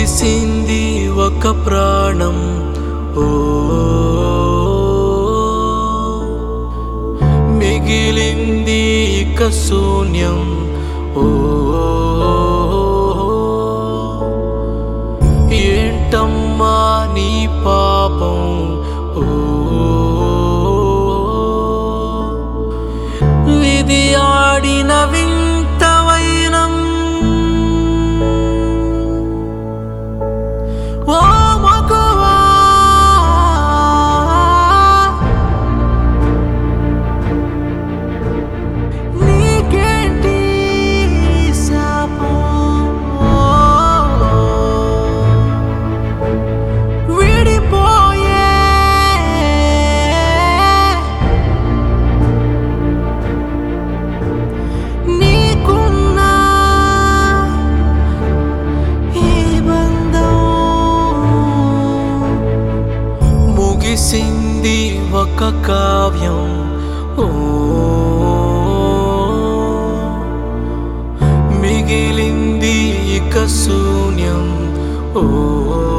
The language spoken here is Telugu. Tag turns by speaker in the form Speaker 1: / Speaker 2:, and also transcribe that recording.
Speaker 1: ముగిసింది ఒక ప్రాణం ఓ మిగిలింది ఇక శూన్యం ఓ ఏంటమ్మా నీ పాపం ఓ విధి ఆడిన వింత వైనం ఓ మగువా నీకేంటి శాపం విడిపోయే నీకున్నా ఈ బంధం ముగిసింది ఒక కావ్యం ఓ మిగిలింది ఇక శూన్యం ఓ